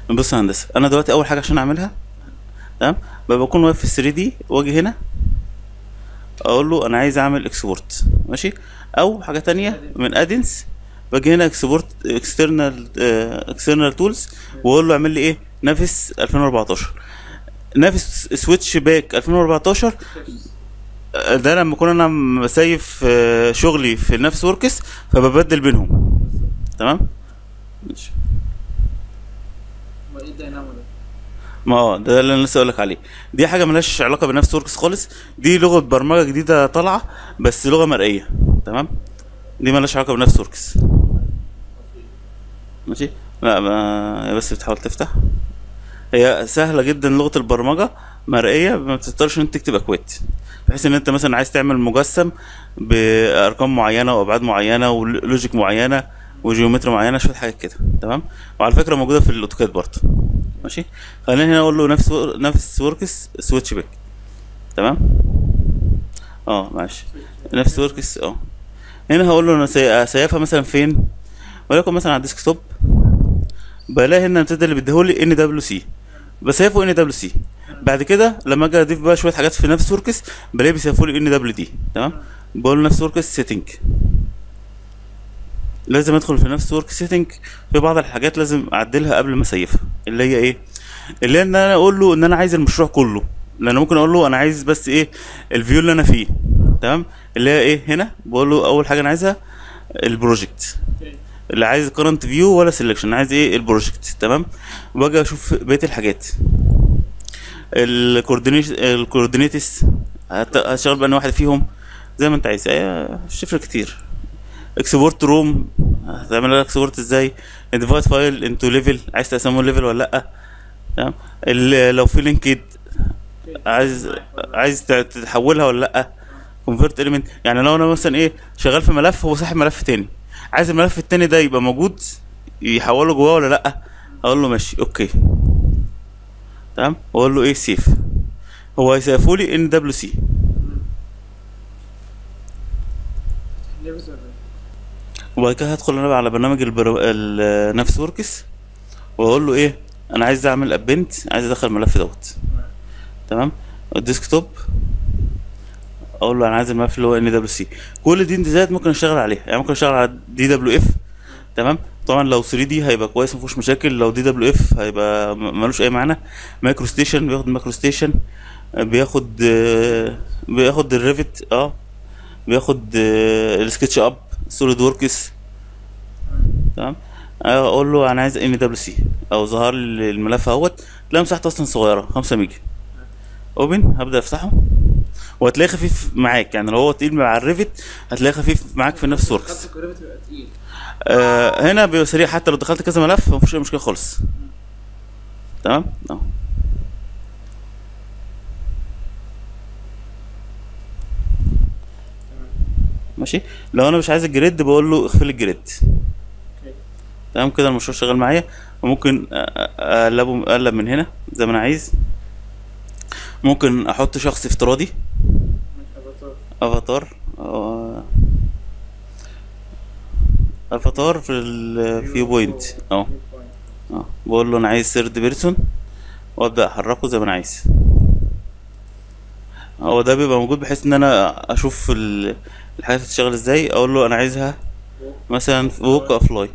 بص يا هندسه انا دلوقتي اول حاجه عشان اعملها تمام ببقى بكون واقف في 3 دي واجي هنا اقول له انا عايز اعمل اكسبورت ماشي او حاجه تانية من ادنس باجي هنا اكسبورت اكسترنال اكسترنال تولز واقول له اعمل لي ايه نافس 2014 نافس سويتش باك 2014 آه، ده لما اكون انا مسيف آه، شغلي في نفس وركس فببدل بينهم تمام ماشي امال ايه الدينامو ده؟ ما اه ده اللي انا لسه اقولك عليه دي حاجه ملهاش علاقه بنفس وركس خالص دي لغه برمجه جديده طالعه بس لغه مرئيه تمام دي ملهاش علاقه بنفس وركس ماشي لا ما هي بس بتحاول تفتح هي سهله جدا لغه البرمجه مرئيه ما بتضطرش ان انت تكتب اكواد بحيث ان انت مثلا عايز تعمل مجسم بارقام معينه وابعاد معينه ولوجيك معينه وجيومتري معينه شويه حاجات كده تمام وعلى فكره موجوده في الاوتوكاد برضه ماشي خلينا هنا اقول له نفس نفس وركس سويتش باك تمام اه ماشي نفس وركس اه هنا هقول له انا سي- سيفها مثلا فين وليكن مثلا على الديسكتوب بلاقي هنا الامتداد اللي بيديهولي ان دبليو سي بسيفه ان دبليو سي بعد كده لما اجي اضيف بقى شويه حاجات في نفس وركس بلاقي بيسيفوا لي ان دبليو دي تمام بقول له نفس وركس سيتنج لازم ادخل في نفس ورك سيتنج في بعض الحاجات لازم اعدلها قبل ما اسيفها اللي هي ايه اللي هي ان انا اقول له ان انا عايز المشروع كله لان ممكن اقول له انا عايز بس ايه الفيو اللي انا فيه تمام اللي هي ايه هنا بقول له اول حاجه انا عايزها البروجكت اوكي اللي عايز كرنت فيو ولا سيلكشن عايز ايه البروجكت تمام واجي اشوف بقيه الحاجات الكوردينيش الكوردينيتس هت- هتشتغل بأنهي واحده فيهم زي ما انت عايز ايه مش تفرق كتير اكسبورت روم هتعمل لك اكسبورت ازاي ديفايس فايل انتو ليفل عايز تقسمه ليفل ولا لا تمام ال- لو في لينكد عايز عايز ت- تحولها ولا لا كونفرت اليمنت يعني لو انا مثلا ايه شغال في ملف هو ساحب ملف تاني عايز الملف التاني ده يبقى موجود يحوله جواه ولا لا اقول له ماشي اوكي تمام واقول له ايه سيف هو هيسيفه لي ان دبليو سي نفس ولا ايه؟ وبعد كده هدخل انا بقى على برنامج البرو... ال- نفس وركس واقول له ايه انا عايز اعمل ابنت عايز ادخل الملف دوت تمام الديسكتوب اقول له انا عايز الملف اللي هو ان دبليو سي كل دي امتدادات ممكن اشتغل عليها يعني ممكن اشتغل على دي دبليو اف تمام طبعا لو 3 دي هيبقى كويس مفيهوش مشاكل لو دي دبليو اف هيبقى م- ملوش اي معنى مايكرو ستيشن بياخد مايكرو ستيشن بياخد آه، بياخد الريفت اه بياخد آه، السكتش اب سوليد وركس تمام اقول له انا عايز ان دبليو سي او ظهر لي الملف اهوت تلاقي مساحته اصلا صغيره 5 ميجا اوبن هبدا افتحه وهتلاقيه خفيف معاك يعني لو هو تقيل مع الريفت هتلاقيه خفيف معاك في نفس وركس خط الكوريفت بيبقى تقيل آه هنا بيبقى سريع حتى لو دخلت كذا ملف مفيش اي مشكله خالص تمام اه ماشي لو انا مش عايز الجريد بقول له اقفل الجريد اوكي تمام كده المشروع شغال معايا وممكن أ- أ- اقلبه اقلب من هنا زي ما انا عايز ممكن احط شخص افتراضي افاتار افاتار آه، افاتار في الفيو بوينت اه اه بقول له انا عايز سيرد بيرسون وابدا احركه زي ما انا عايز هو ده بيبقى موجود بحيث ان انا اشوف ال- الحاجات هتشتغل ازاي اقول له انا عايزها مثلا ووك افلاي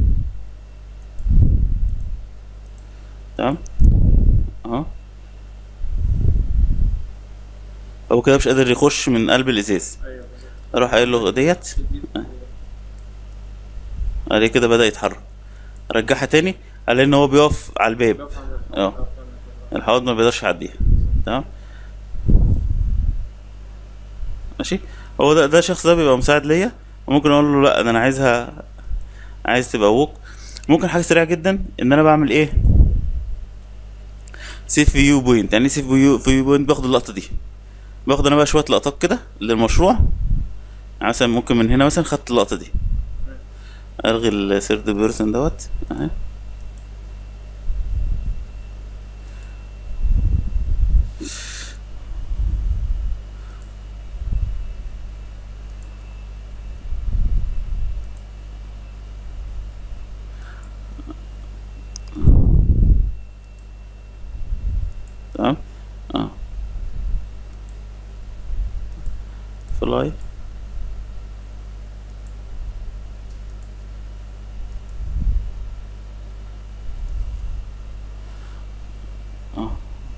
تمام اهو هو كده مش قادر يخش من قلب الازاز ايوه بالظبط. اروح قايل له ديت ادي كده بدا يتحرك رجعها تاني الاقي ان هو بيقف على الباب بقف عند الحوض. اه. بقف عند الحوض. الحوض ما بيقدرش يعديها تمام ماشي هو ده ده شخص ده بيبقى مساعد ليا وممكن اقول له لا ده انا عايزها عايز تبقى ووك ممكن حاجه سريعه جدا ان انا بعمل ايه سيف فيو بوينت يعني سيف فيو فيو بوينت باخد اللقطه دي باخد انا بقى شويه لقطات كده للمشروع يعني مثلا ممكن من هنا مثلا خدت اللقطه دي الغي السيرد بيرسون دوت اهي ابلاي اه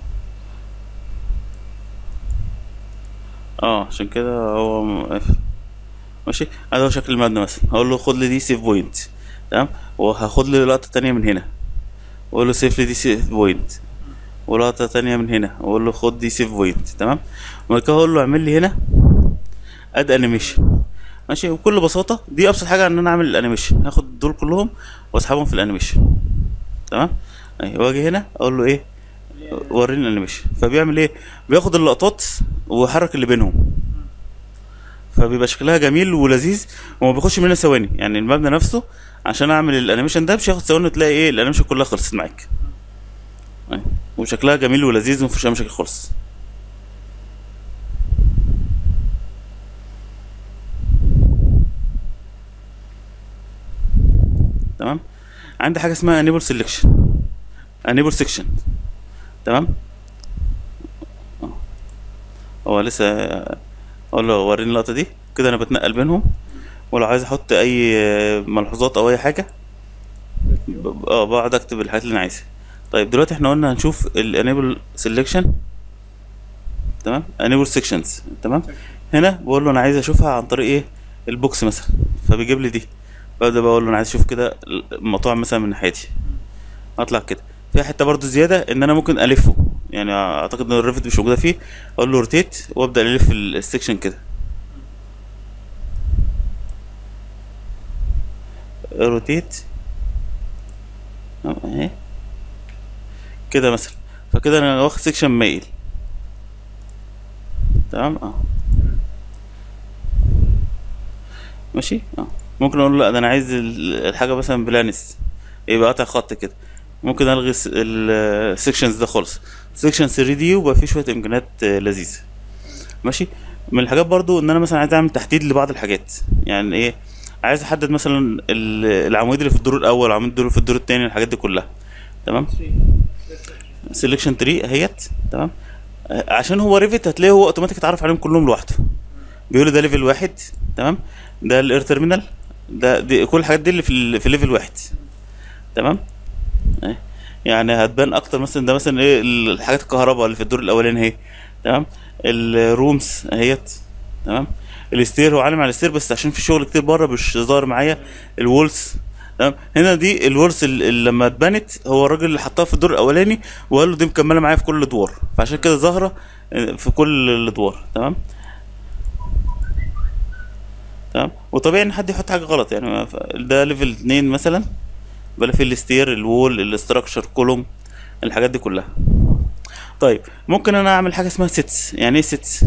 اه عشان كده هو مقفل ماشي هذا هو شكل المبنى مثلا هقول له خد لي دي سيف بوينت تمام وهاخد لي لقطة تانية من هنا واقول له سيف لي دي سيف بوينت ولقطة تانية من هنا واقول له خد دي سيف بوينت تمام وبعد كده اقول له اعمل لي هنا اد انيميشن ماشي وبكل بساطة دي ابسط حاجة ان انا اعمل الانيميشن هاخد دول كلهم واسحبهم في الانيميشن تمام اهي واجي هنا اقول له ايه وريني الانيميشن فبيعمل ايه بياخد اللقطات ويحرك اللي بينهم فبيبقى شكلها جميل ولذيذ وما بياخدش منها ثواني يعني المبنى نفسه عشان اعمل الانيميشن ده مش هياخد ثواني وتلاقي ايه الانيميشن كلها خلصت معاك أهي. وشكلها جميل ولذيذ ومفيش اي مشاكل خالص تمام عندي حاجه اسمها enable selection enable section تمام آه. هو لسه اقول له وريني اللقطه دي كده انا بتنقل بينهم ولو عايز احط اي ملحوظات او اي حاجه ب- اه بقعد اكتب الحاجات اللي انا عايزها طيب دلوقتي احنا قلنا هنشوف ال enable selection تمام enable sections تمام هنا بقول له انا عايز اشوفها عن طريق ايه البوكس مثلا فبيجيب لي دي ببدا بقول له انا عايز اشوف كده المقطوع مثلا من ناحيتي اطلع كده في حته برضو زياده ان انا ممكن الفه يعني اعتقد ان الريفت مش موجوده فيه اقول له روتيت وابدا الف ال- السكشن كده روتيت اهي كده مثلا فكده انا واخد سكشن مايل تمام اه ماشي اه ممكن اقول له لا ده انا عايز ال- الحاجه مثلا بلانس يبقى قاطع خط كده ممكن الغي السكشنز ده خالص سكشن 3 دي وبقى فيه شويه امكانيات آه، لذيذه ماشي من الحاجات برضو ان انا مثلا عايز اعمل تحديد لبعض الحاجات يعني ايه عايز احدد مثلا ال- العواميد اللي في الدور الاول العواميد اللي في الدور الثاني الحاجات دي كلها تمام سيلكشن تري اهيت تمام آه، عشان هو ريفت هتلاقيه هو اوتوماتيك اتعرف عليهم كلهم لوحده بيقول لي ده ليفل واحد تمام ده الاير تيرمينال ده دي كل الحاجات دي اللي في ال- في ليفل واحد تمام أهي. يعني هتبان اكتر مثلا ده مثلا ايه الحاجات الكهرباء اللي في الدور الاولاني اهي تمام الرومز اهيت تمام الستير هو عالم على الستير بس عشان في شغل كتير بره مش ظاهر معايا الولز تمام هنا دي الورث اللي لما اتبنت هو الراجل اللي حطها في الدور الاولاني وقال له دي مكمله معايا في كل الادوار فعشان كده ظاهره في كل الادوار تمام تمام وطبيعي ان حد يحط حاجه غلط يعني ما ف- ده ليفل 2 مثلا بلا في الستير الوول الاستراكشر كولوم الحاجات دي كلها طيب ممكن انا اعمل حاجه اسمها سيتس يعني ايه سيتس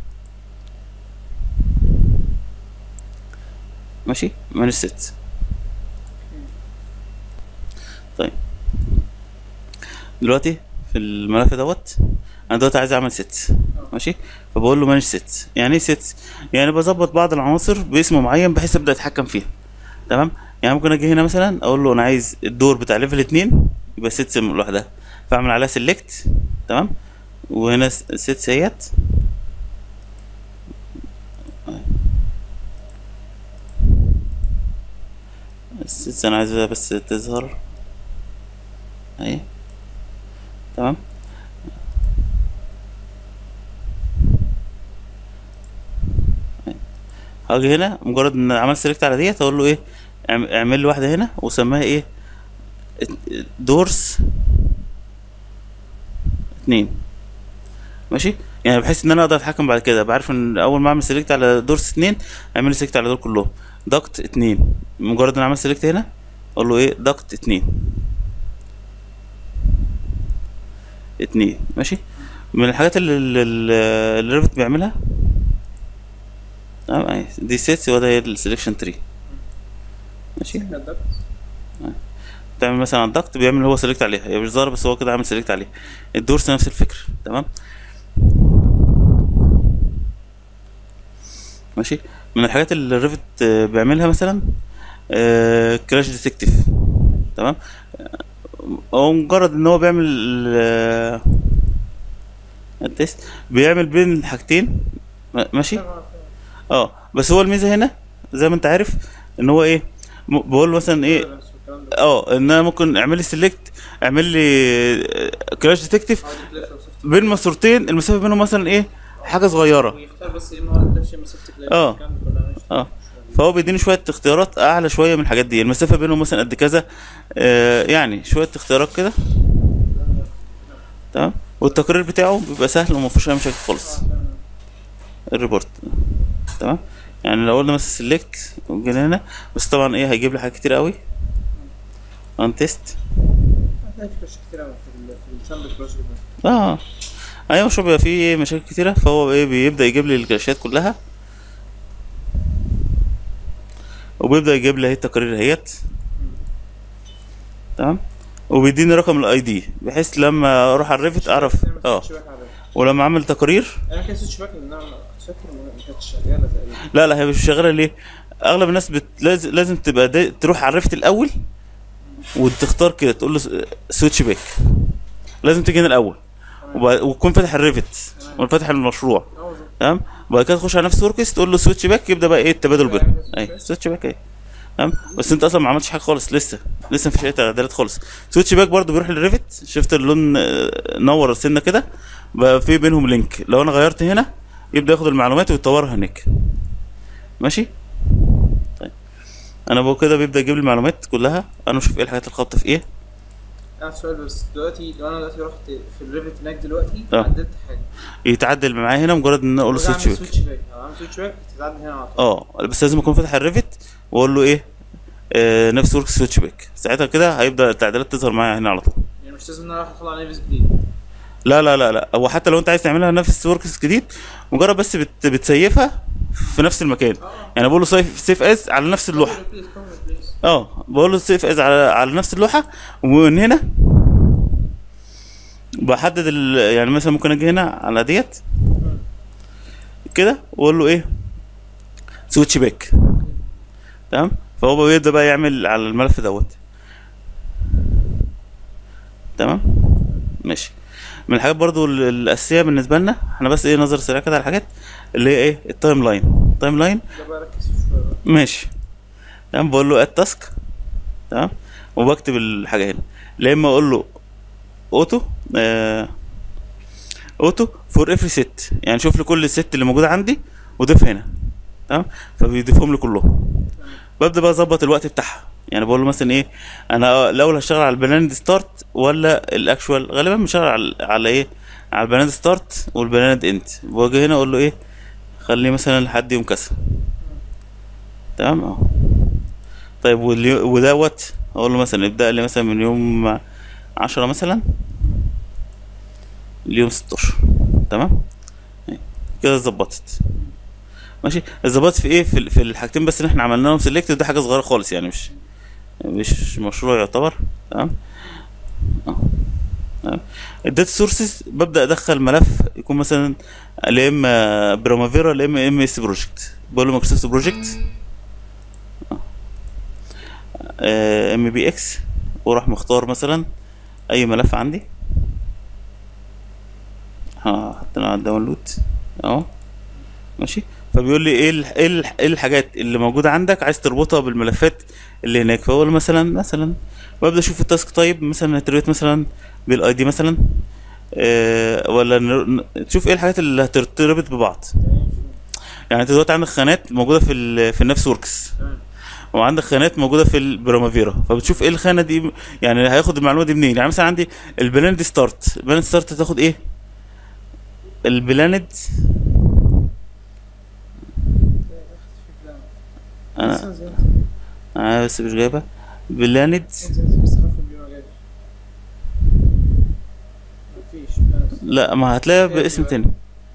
ماشي من السيتس طيب دلوقتي في الملف دوت انا دلوقتي عايز اعمل سيتس ماشي فبقول له مانج سيتس يعني ايه سيتس يعني بظبط بعض العناصر باسم معين بحيث ابدا اتحكم فيها تمام يعني ممكن اجي هنا مثلا اقول له انا عايز الدور بتاع ليفل 2 يبقى سيتس لوحدها فاعمل عليها سيلكت تمام وهنا سيتس اهيت السيتس انا عايزها بس تظهر اهي تمام هاجي هنا مجرد ان عملت سيلكت على ديت اقول له ايه اعم- اعمل لي واحده هنا وسميها ايه دورس اتنين ماشي يعني بحيث ان انا اقدر اتحكم بعد كده بعرف ان اول ما اعمل سيلكت على دورس اتنين اعمل لي سيلكت على دول كلهم دكت اتنين مجرد ان انا عملت سيلكت هنا اقول له ايه دكت اتنين اتنين ماشي من الحاجات اللي اللي- اللي الريفت بيعملها تمام اهي دي سيتس وده هي السلكشن تري ماشي احنا الدكت تعمل مثلا على الضغط بيعمل هو سيلكت عليها هي مش ظاهره بس هو كده عامل سيلكت عليها الدورس نفس الفكره تمام ماشي من الحاجات اللي الريفت آه، بيعملها مثلا كراش ديتكتيف تمام آه، هو مجرد ان هو بيعمل آه، التيست بيعمل بين الحاجتين م- ماشي اه بس هو الميزه هنا زي ما انت عارف ان هو ايه م- بقول له مثلا ايه tolerance والكلام ده اه ان انا ممكن اعمل لي سيلكت اعمل لي كراش ديتكتيف اه دي كلاش وصفت بين مسورتين المسافه بينهم مثلا ايه حاجه صغيره ويختار بس ايه ما هو كلاش مسافه كلاش اه. الكلام ده كله ماشي. اه فهو بيديني شويه اختيارات اعلى شويه من الحاجات دي المسافه بينهم مثلا قد كذا آه يعني شويه اختيارات كده تمام والتقرير بتاعه بيبقى سهل وما فيهوش اي مشاكل خالص اه تمام. الريبورت تمام يعني لو قلنا مثلا سيلكت وجينا هنا بس طبعا ايه هيجيب لي حاجات كتير قوي ان تيست هتلاقي في كلاش كتير قوي في ال- في السامبل كلاش ده اه ايوه مش بيبقى فيه مشاكل كتيره فهو ايه بيبدا يجيب لي الكلاشات كلها وبيبدا يجيب لي اهي التقارير اهيت تمام وبيديني رقم الاي دي بحيث لما اروح على الريفت اعرف اه ولما اعمل تقارير انا كان سويتش باك لان انا كنت فاكر إن ما كانتش شغاله تقريبا لا لا هي مش شغاله ليه اغلب الناس بت... لازم لازم تبقى دي... تروح على الريفت الاول وتختار كده تقول له سويتش باك لازم تيجي هنا الاول وبعد... وتكون فاتح الريفت وفاتح المشروع اه بالظبط. تمام وبعد كده تخش على نفس وركس تقول له سويتش باك يبدا بقى ايه التبادل يبقى بينهم يعمل switch اي back. سويتش باك اي تمام بس انت اصلا ما عملتش حاجه خالص لسه لسه مفيش اي تعديلات خالص سويتش باك برضو بيروح للريفت شفت اللون آه، نور سنه كده بقى في بينهم لينك لو انا غيرت هنا يبدا ياخد المعلومات ويطورها هناك ماشي طيب انا بقول كده بيبدا يجيب لي المعلومات كلها انا اشوف ايه الحاجات الخابطه في ايه انا سؤال بس دلوقتي لو انا دلوقتي رحت في الريفت هناك دلوقتي اه. عدلت حاجه يتعدل معايا هنا مجرد ان انا اقول له وأرجع سويتش أعمل باك سويتش باك لو اعمل سويتش باك تتعدل هنا على طول اه بس لازم اكون فاتح الريفت واقول له ايه آه نفس ورك سويتش باك ساعتها كده هيبدا التعديلات تظهر معايا هنا على طول يعني مش لازم ان انا اروح ادخل على نيفز جديد لا لا لا لا هو حتى لو انت عايز تعملها نفس وركس جديد مجرد بس بت بتسيفها في نفس المكان يعني بقول له سيف سيف از على نفس اللوحه Copy replace, copy replace. اه بقول له سيف از على على نفس اللوحه ومن هنا بحدد ال... يعني مثلا ممكن اجي هنا على ديت كده واقول له ايه سويتش باك تمام فهو بيبدا بقى يعمل على الملف دوت تمام ماشي من الحاجات برضو ال- الاساسيه بالنسبه لنا احنا بس ايه نظر سريع كده على الحاجات اللي هي ايه التايم لاين التايم لاين ده بقى ركز فيه شويه بقى ماشي تمام بقول له اد تاسك تمام وبكتب الحاجه هنا لا اما اقول له اوتو آه اوتو فور افري ست يعني شوف لي كل الست اللي موجوده عندي وضيف هنا تمام فبيضيفهم لي كلهم ببدا بقى اظبط الوقت بتاعها يعني بقول له مثلا ايه انا الاول هشتغل على البلاند ستارت ولا الاكشوال غالبا بشتغل على على ايه على البلاند ستارت والبلاند اند واجي هنا اقول له ايه خليه مثلا لحد يوم كذا تمام اهو طيب واليو- ودوت اقول له مثلا ابدا لي مثلا من يوم عشرة مثلا ليوم 16 تمام كده ظبطت ماشي ظبطت في ايه في, ال- في الحاجتين بس اللي احنا عملنا لهم سيلكت ده حاجه صغيره خالص يعني مش مش مشروع يعتبر تمام اه تمام الداتا سورسز ببدا ادخل ملف يكون مثلا يا اما برامافيرا يا اما ام اس بروجكت بقول له مايكروسوفت بروجكت ام بي اكس واروح مختار مثلا اي ملف عندي ها حطينا على الداونلود اهو ماشي فبيقول لي ايه ال- ايه ال- ايه الحاجات اللي موجوده عندك عايز تربطها بالملفات اللي هناك فاقول مثلا مثلا ببدا اشوف التاسك تايب مثلا هتربط مثلا بالاي دي مثلا آه ولا نر- ن- تشوف ايه الحاجات اللي هترتبط ببعض يعني انت دلوقتي عندك خانات موجوده في ال في النفس وركس تمام وعندك خانات موجوده في البرامافيرا فبتشوف ايه الخانه دي يعني هياخد المعلومه دي منين يعني مثلا عندي البلاند ستارت البلاند ستارت تاخد ايه البلاند انا انا بس مش جايبها بلاند لا ما هتلاقيها باسم تاني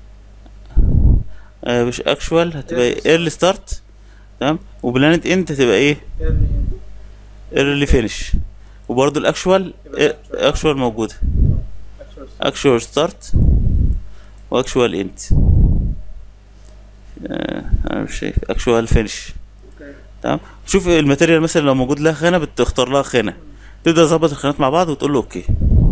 آه مش اكشوال هتبقى ايرلي ستارت تمام وبلانت انت هتبقى ايه ايرلي فينش وبرضه الاكشوال اكشوال موجوده اكشوال ستارت واكشوال انت انا مش شايف اكشوال فينش تمام شوف الماتيريال مثلا لو موجود لها خانه بتختار لها خانه تبدا تظبط الخانات مع بعض وتقول له اوكي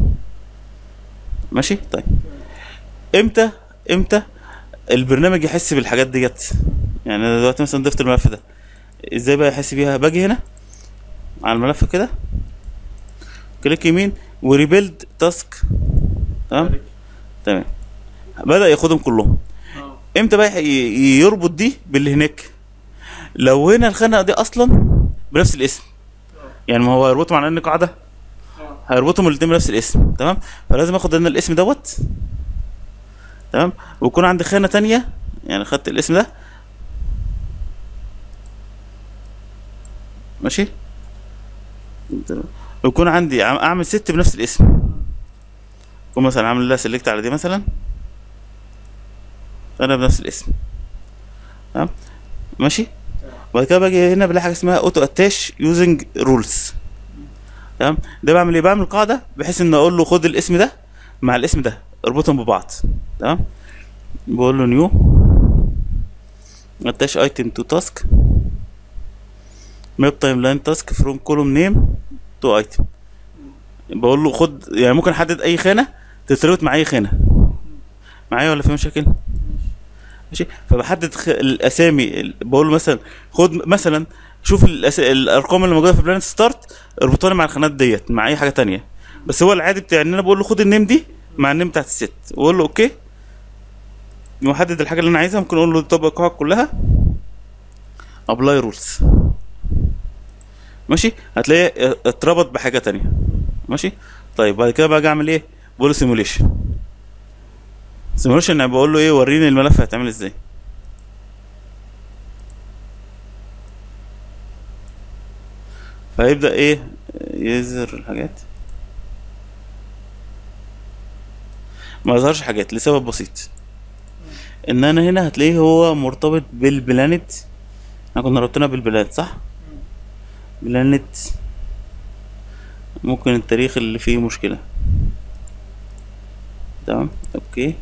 ماشي طيب امتى امتى البرنامج يحس بالحاجات ديت يعني انا دلوقتي مثلا ضفت الملف ده ازاي بقى يحس بيها باجي هنا على الملف كده كليك يمين وريبيلد تاسك تمام عليك. تمام بدأ ياخدهم كلهم اه امتى بقى ي- يربط دي باللي هناك لو هنا الخانه دي اصلا بنفس الاسم يعني ما هو هيربطهم على ان قاعده اه هيربطهم الاثنين بنفس الاسم تمام فلازم اخد انا الاسم دوت تمام ويكون عندي خانه تانية يعني خدت الاسم ده ماشي تمام. ويكون عندي عم- اعمل ست بنفس الاسم يكون مثلا عامل لها سيلكت على دي مثلا انا بنفس الاسم تمام ماشي وبعد كده باجي هنا بلاقي حاجه اسمها اوتو اتاش يوزنج رولز تمام ده بعمل ايه بعمل قاعده بحيث ان اقول له خد الاسم ده مع الاسم ده اربطهم ببعض تمام بقول له نيو اتاش ايتم تو تاسك ماب تايم لاين تاسك فروم كولوم نيم تو ايتم بقول له خد يعني ممكن احدد اي خانه تتربط مع اي خانه معايا ولا في مشاكل ماشي فبحدد خ... الاسامي ال- بقول له مثلا خد مثلا شوف الأس... الارقام اللي موجوده في بلان ستارت اربطها لي مع الخانات ديت مع اي حاجه تانية بس هو العادي بتاعي ان انا بقول له خد النيم دي مع النيم بتاعت الست واقول له اوكي واحدد الحاجه اللي انا عايزها ممكن اقول له طبق القواعد كلها ابلاي رولز ماشي هتلاقيه اتربط بحاجه تانية ماشي طيب بعد كده باجي اعمل ايه بقول له سيموليشن سيموليشن يعني بقول له ايه وريني الملف هيتعمل ازاي فهيبدأ ايه يظهر الحاجات ما يظهرش حاجات لسبب بسيط ان انا هنا هتلاقيه هو مرتبط بالبلانت احنا كنا ربطنا بالبلانت صح بلانت ممكن التاريخ اللي فيه مشكلة تمام اوكي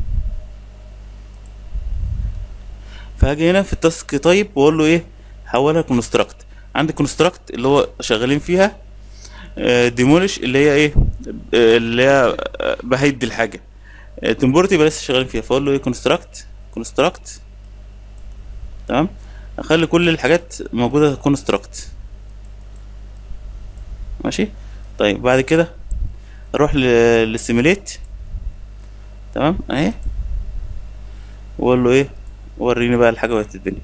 فهاجي هنا في التاسك تايب واقول له ايه حولها كونستراكت عندي كونستراكت اللي هو شغالين فيها ديمولش اللي هي ايه آه، اللي هي آه، بهدي الحاجه تمبورتي يبقى لسه شغالين فيها فاقول له ايه كونستراكت كونستراكت تمام اخلي كل الحاجات موجوده كونستراكت ماشي طيب بعد كده اروح للسيميليت تمام اهي واقول له ايه وريني بقى الحاجه وهي الدنيا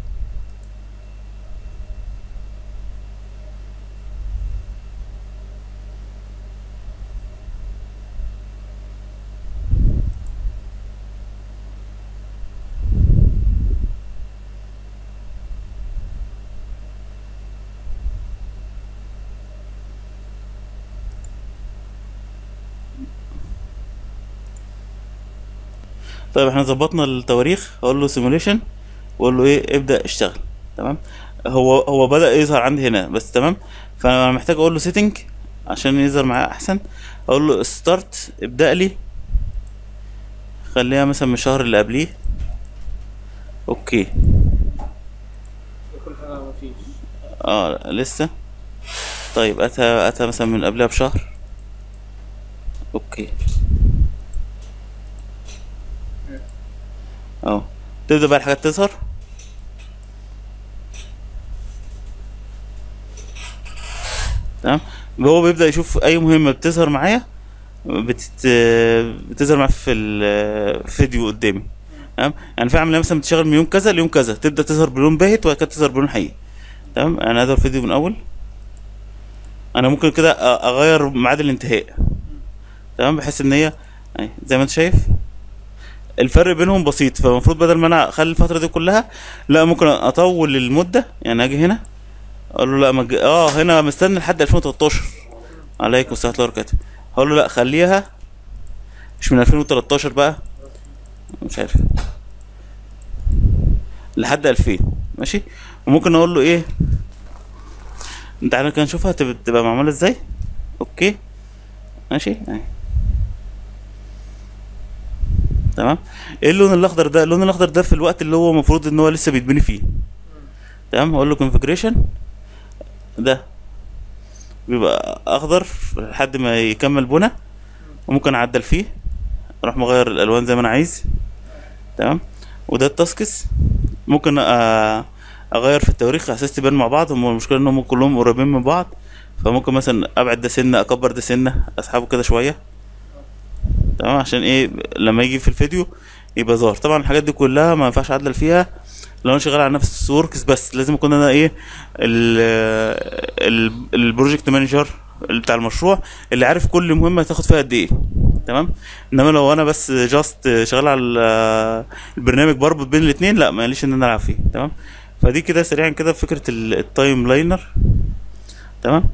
طيب احنا ظبطنا التواريخ هقول له سيموليشن واقول له ايه ابدا اشتغل تمام هو هو بدا يظهر عندي هنا بس تمام فانا محتاج اقول له سيتنج عشان يظهر معايا احسن اقول له ستارت ابدا لي خليها مثلا من الشهر اللي قبليه اوكي كل حاجه ما فيش اه لسه طيب اتى اتى مثلا من قبلها بشهر اوكي اهو تبدأ بقى الحاجات تظهر تمام هو بيبدأ يشوف أي مهمة بتظهر معايا بتت... بتظهر معايا في الفيديو قدامي تمام يعني في عملية مثلا بتشتغل من يوم كذا ليوم كذا تبدأ تظهر بلون باهت وبعد كده تظهر بلون حقيقي تمام انا هذا الفيديو من اول انا ممكن كده أ- اغير ميعاد الانتهاء تمام بحيث ان هي أهي، زي ما انت شايف الفرق بينهم بسيط فالمفروض بدل ما انا اخلي الفتره دي كلها لا ممكن اطول المده يعني اجي هنا اقول له لا مج... اه هنا مستني لحد 2013 عليكم السلام ورحمه الله وبركاته هقول له لا خليها مش من 2013 بقى مش عارف لحد 2000 ماشي وممكن اقول له ايه تعالى كده نشوفها تبقى تبقى معموله ازاي اوكي ماشي اهي تمام ايه اللون الاخضر ده اللون الاخضر ده في الوقت اللي هو المفروض ان هو لسه بيتبني فيه تمام اقول له configuration ده بيبقى اخضر لحد ما يكمل بنى وممكن اعدل فيه اروح مغير الالوان زي ما انا عايز تمام وده التاسكس ممكن آه، اغير في التواريخ على اساس تبان مع بعض هم المشكله انهم كلهم قريبين من بعض فممكن مثلا ابعد ده سنه اكبر ده سنه اسحبه كده شويه تمام عشان ايه لما يجي في الفيديو يبقى ظاهر طبعا الحاجات دي كلها ما ينفعش اعدل فيها لو انا شغال على نفس وركس بس لازم اكون انا ايه ال- ال- البروجكت مانجر اللي بتاع المشروع اللي عارف كل مهمه هتاخد فيها قد ايه تمام انما لو انا بس جاست شغال على ال- البرنامج بربط بين الاثنين لا ماليش ان انا العب فيه تمام فدي كده سريعا كده فكره ال- التايم لاينر تمام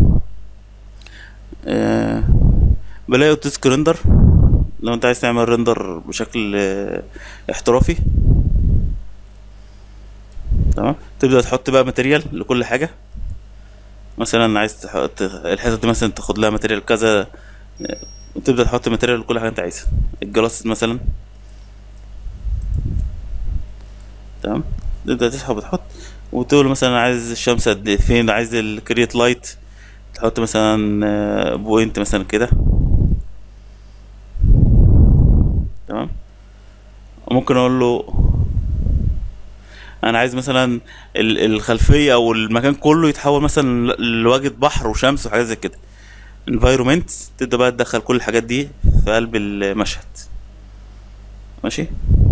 آه بلاقي اوتوسك ريندر لو انت عايز تعمل ريندر بشكل آه، احترافي تمام تبدأ تحط بقى ماتيريال لكل حاجة مثلا عايز تحط الحتة دي مثلا تاخد لها ماتيريال كذا آه، تبدأ تحط ماتيريال لكل حاجة انت عايزها الجلاس مثلا تمام تبدأ تسحب وتحط وتقول مثلا عايز الشمس قد ايه فين عايز الكريت لايت تحط مثلا آه، بوينت مثلا كده تمام وممكن اقول له انا عايز مثلا ال- الخلفيه او المكان كله يتحول مثلا ل- لواجهه بحر وشمس وحاجات زي كده environment تبدا بقى تدخل كل الحاجات دي في قلب المشهد ماشي